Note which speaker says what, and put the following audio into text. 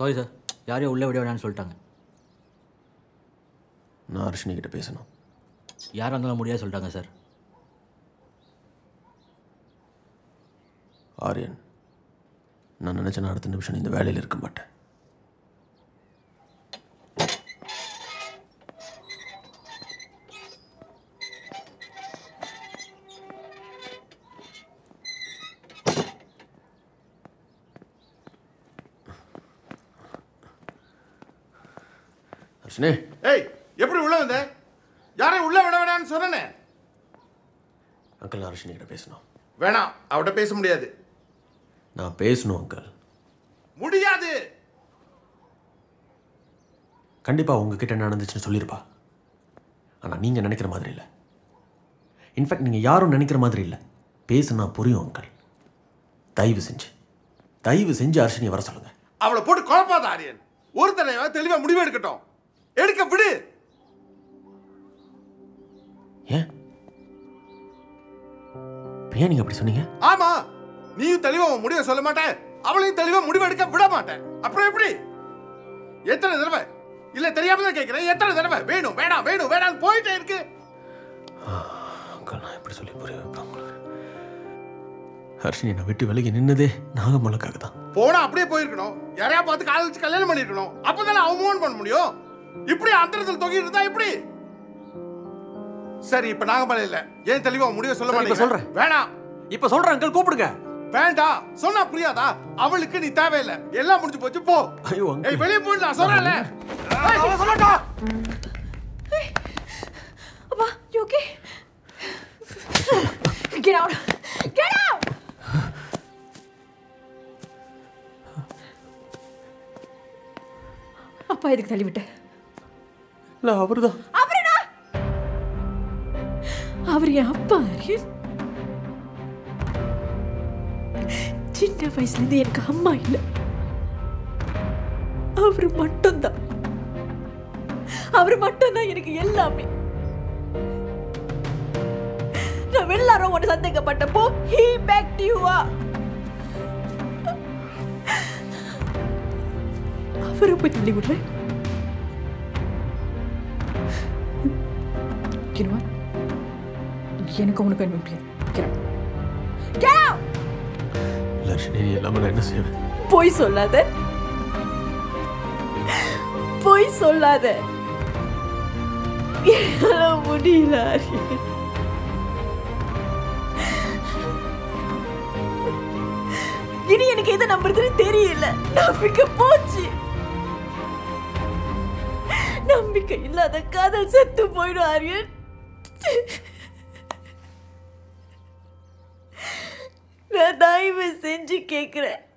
Speaker 1: Sorry sir யாரையும் உள்ளே விட வேணாம்னு சொல்லிட்டாங்க
Speaker 2: நான் அர்ஷினி கிட்ட பேசணும்
Speaker 1: யாராக இருந்தாலும் முடியாது சொல்லிட்டாங்க சார்
Speaker 2: ஆரியன் நான் நினச்சேன் அடுத்த நிமிஷம் நீ இந்த வேலையில் இருக்க மாட்டேன் அர்ஷினி
Speaker 3: ஏய் எப்படி உள்ள வந்த யாரையும் உள்ள விட வேணாம்னு சொன்னனே
Speaker 2: அங்கிள் நான் அர்ஷினி கிட்ட பேசணும்
Speaker 3: வேணாம் அவட்ட பேச முடியாது
Speaker 2: நான் பேசணும் அங்கிள்
Speaker 3: முடியாது
Speaker 2: கண்டிப்பாக உங்ககிட்ட என்ன நடந்துச்சுன்னு சொல்லியிருப்பா ஆனால் நீங்கள் நினைக்கிற மாதிரி இல்லை இன்ஃபேக்ட் நீங்கள் யாரும் நினைக்கிற மாதிரி இல்லை பேசுனா புரியும் அங்கிள் தயவு செஞ்சு தயவு செஞ்சு அர்ஷினியை வர சொல்லுங்கள்
Speaker 3: அவளை போட்டு குழப்பாத ஆரியன் ஒரு தடவை தெளிவா முடிவு எடுக்கட்டும் எடுக்க விடு
Speaker 2: ஏன் இப்ப ஏன் நீங்கள் அப்படி சொன்னீங்க
Speaker 3: ஆமா நீயும் தெளிவா உன் முடிவை சொல்ல மாட்டேன் அவளையும் தெளிவா முடிவு எடுக்க விட மாட்டேன் அப்புறம் எப்படி எத்தனை தடவை இல்ல தெரியாம தான் கேட்கிறேன் எத்தனை தடவை வேணும் வேணாம் வேணும் வேணாம் போயிட்டே இருக்கு
Speaker 2: அங்கிள் நான் எப்படி சொல்லி புரிய வைப்பேன் உங்களுக்கு ஹர்ஷினி நான் விட்டு விலகி நின்னதே நாகமலுக்காக தான்
Speaker 3: போனா அப்படியே போயிருக்கணும் யாரையா பார்த்து கால வச்சு கல்யாணம் பண்ணிருக்கணும் அப்பதானே அவன் மூவ் பண்ண முடியும் இப்படி அந்தரத்தில் தொங்கிட்டு இருந்தா எப்படி சரி இப்ப நாகமலை இல்ல ஏன் தெளிவா உன் முடிவை சொல்ல
Speaker 2: சரி, இப்ப
Speaker 3: மாட்டேங்க
Speaker 2: சொல்றேன்.
Speaker 3: வேணாம்
Speaker 2: இப்போ சொல்கிறேன் அங்கிள் கூப்பிடுங்க
Speaker 3: வேண்டாம் சொன்னா புரியாதா அவளுக்கு நீ தேவையில்லை எல்லாம் முடிஞ்சு போச்சு போ
Speaker 2: ஐயோ, uncle.
Speaker 3: ஏய் வெளிய போயிடு நான் சொல்றேன்ல ஏய், சொல்லட்டா
Speaker 4: Abba, you okay? Get out! Get out! அப்பா எதுக்கு தள்ளி விட்ட
Speaker 2: இல்லை அவர் தான்
Speaker 4: அவருடா அவர் என் அப்பா ஆரியன் சின்ன வயசுல இருந்து எனக்கு அம்மா இல்லை அவர் மட்டும்தான் அவர் மட்டும்தான் எனக்கு எல்லாமே நான் எல்லாரும் உன்னை சந்தேகப்பட்டப்போ he backed you up அவரை போய் தள்ளி விடுறேன் You know what? எனக்கு உனக்கு அனுப்ப முடியாது Get out. Get out!
Speaker 2: இல்லை ஹர்ஷினி நீ இல்லாமல் நான் என்ன செய்வேன்
Speaker 4: பொய் சொல்லாத பொய் சொல்லாத என்னால முடியல ஆரியன். இனி எனக்கு எதை நம்புறதுன்னு தெரியல நம்பிக்கை போச்சு நம்பிக்கை இல்லாத காதல் செத்து போயிடும் ஆரியன் நான் தயவு செஞ்சு கேட்கிறேன்